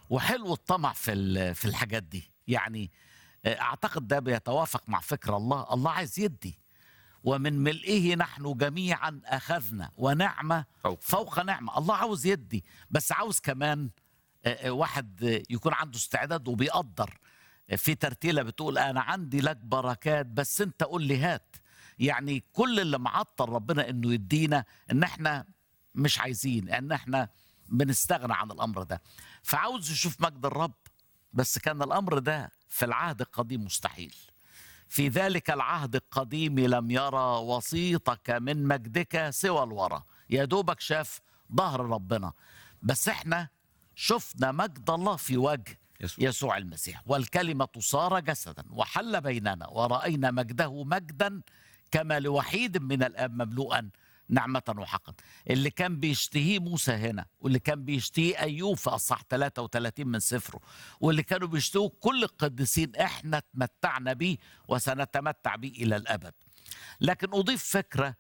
وحلو الطمع في ال- في الحاجات دي يعني آه، اعتقد ده بيتوافق مع فكر الله الله عايز يدي ومن ملئه نحن جميعا اخذنا ونعمه فوق. فوق نعمه الله عاوز يدي بس عاوز كمان آه، آه، واحد آه، يكون عنده استعداد وبيقدر آه، في ترتيله بتقول انا عندي لك بركات بس انت قول لي هات يعني كل اللي معطل ربنا انه يدينا ان احنا مش عايزين ان احنا بنستغنى عن الامر ده فعاوز يشوف مجد الرب بس كان الامر ده في العهد القديم مستحيل في ذلك العهد القديم لم يرى وسيطك من مجدك سوى الورى يا دوبك شاف ظهر ربنا بس احنا شفنا مجد الله في وجه يسوع. يسوع المسيح والكلمة صار جسدا وحل بيننا ورأينا مجده مجدا كما لوحيد من الآب مملوءا نعمة وحقا اللي كان بيشتهيه موسى هنا واللي كان بيشتهيه أيوب في أصح 33 من سفره واللي كانوا بيشتهوه كل القديسين احنا تمتعنا بيه وسنتمتع بيه إلى الأبد لكن أضيف فكرة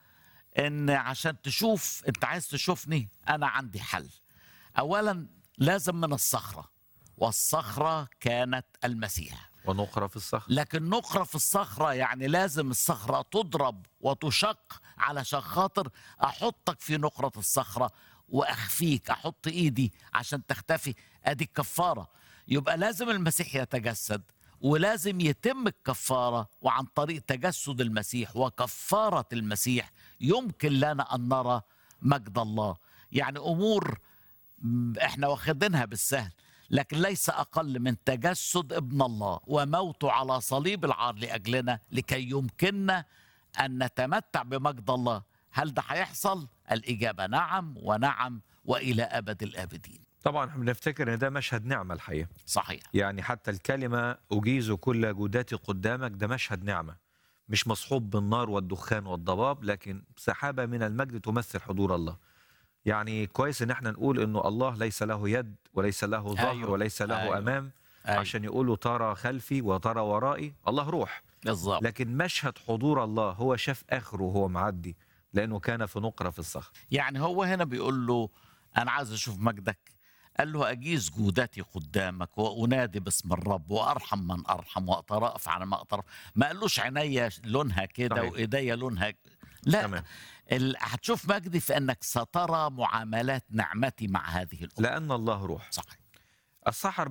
ان عشان تشوف انت عايز تشوفني انا عندي حل اولا لازم من الصخره والصخره كانت المسيح ونقرة في الصخر لكن نقرة في الصخرة يعني لازم الصخرة تضرب وتشق علشان خاطر أحطك في نقرة الصخرة وأخفيك أحط إيدي عشان تختفي أدي الكفارة يبقى لازم المسيح يتجسد ولازم يتم الكفارة وعن طريق تجسد المسيح وكفارة المسيح يمكن لنا أن نرى مجد الله يعني أمور م- احنا واخدينها بالسهل لكن ليس اقل من تجسد ابن الله وموته على صليب العار لاجلنا لكي يمكننا ان نتمتع بمجد الله هل ده هيحصل الاجابه نعم ونعم والى ابد الابدين طبعا احنا بنفتكر ان ده مشهد نعمة الحقيقة صحيح يعني حتى الكلمة أجيز كل جوداتي قدامك ده مشهد نعمة مش مصحوب بالنار والدخان والضباب لكن سحابة من المجد تمثل حضور الله يعني كويس ان احنا نقول انه الله ليس له يد وليس له ظهر أيوة. أيوة. وليس له أيوة. أيوة. امام أيوة. عشان يقولوا ترى خلفي وترى ورائي الله روح بالظبط لكن مشهد حضور الله هو شاف اخره وهو معدي لانه كان في نقرة في الصخر يعني هو هنا بيقول له انا عايز اشوف مجدك قال له اجيز جودتي قدامك وانادي باسم الرب وارحم من ارحم واترأف على ما اترأف ما قالوش عينيا لونها كده صحيح. وايديا لونها لا تمام. ال- هتشوف مجدي في انك سترى معاملات نعمتي مع هذه الامه لان الله روح صحيح الصح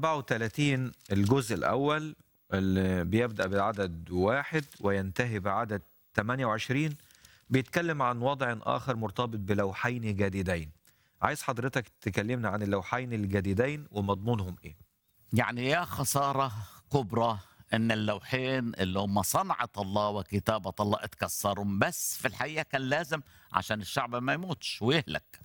34 الجزء الأول اللي بيبدأ بعدد واحد وينتهي بعدد 28 بيتكلم عن وضع آخر مرتبط بلوحين جديدين عايز حضرتك تكلمنا عن اللوحين الجديدين ومضمونهم إيه يعني يا خساره كبرى ان اللوحين اللي هم صنعه الله وكتابه الله اتكسروا بس في الحقيقه كان لازم عشان الشعب ما يموتش ويهلك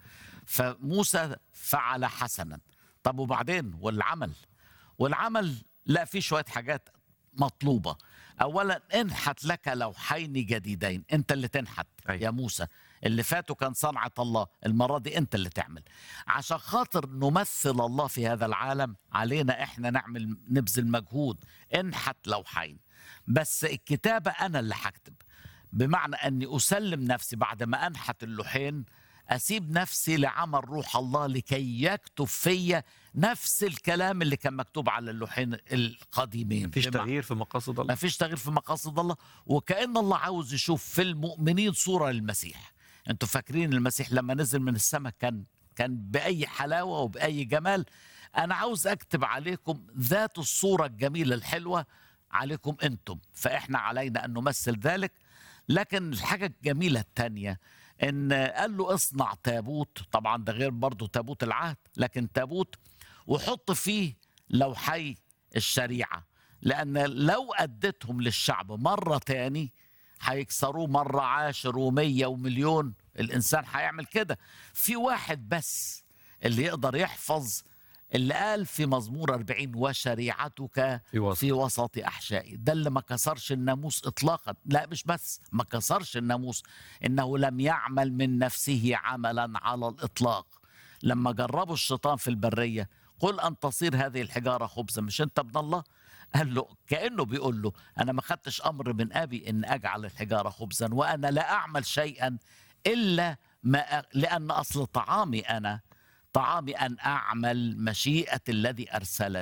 فموسى فعل حسنا طب وبعدين والعمل والعمل لا في شويه حاجات مطلوبه اولا انحت لك لوحين جديدين انت اللي تنحت أيوة. يا موسى اللي فاتوا كان صنعة الله المرة دي انت اللي تعمل عشان خاطر نمثل الله في هذا العالم علينا احنا نعمل نبذل مجهود انحت لوحين بس الكتابة انا اللي هكتب بمعنى اني اسلم نفسي بعد ما انحت اللوحين اسيب نفسي لعمل روح الله لكي يكتب فيا نفس الكلام اللي كان مكتوب على اللوحين القديمين مفيش بمعنى- تغيير في مقاصد ما الله فيش تغيير في مقاصد الله وكأن الله عاوز يشوف في المؤمنين صورة للمسيح انتوا فاكرين المسيح لما نزل من السماء كان كان بأي حلاوة وبأي جمال أنا عاوز أكتب عليكم ذات الصورة الجميلة الحلوة عليكم أنتم فإحنا علينا أن نمثل ذلك لكن الحاجة الجميلة التانية ان قال له اصنع تابوت طبعا ده غير برضه تابوت العهد لكن تابوت وحط فيه لوحي الشريعة لأن لو أديتهم للشعب مرة تاني هيكسروه مرة عاشر ومية ومليون الإنسان هيعمل كده في واحد بس اللي يقدر يحفظ اللي قال في مزمور 40 وشريعتك في وسط. في وسط أحشائي ده اللي ما كسرش الناموس إطلاقا لا مش بس ما كسرش الناموس إنه لم يعمل من نفسه عملا على الإطلاق لما جربوا الشيطان في البرية قل أن تصير هذه الحجارة خبزا مش أنت ابن الله قال له كأنه بيقول له أنا ما خدتش أمر من أبي إن أجعل الحجارة خبزا وأنا لا أعمل شيئا إلا ما أ... لأن أصل طعامي أنا طعامي أن أعمل مشيئة الذي أرسلني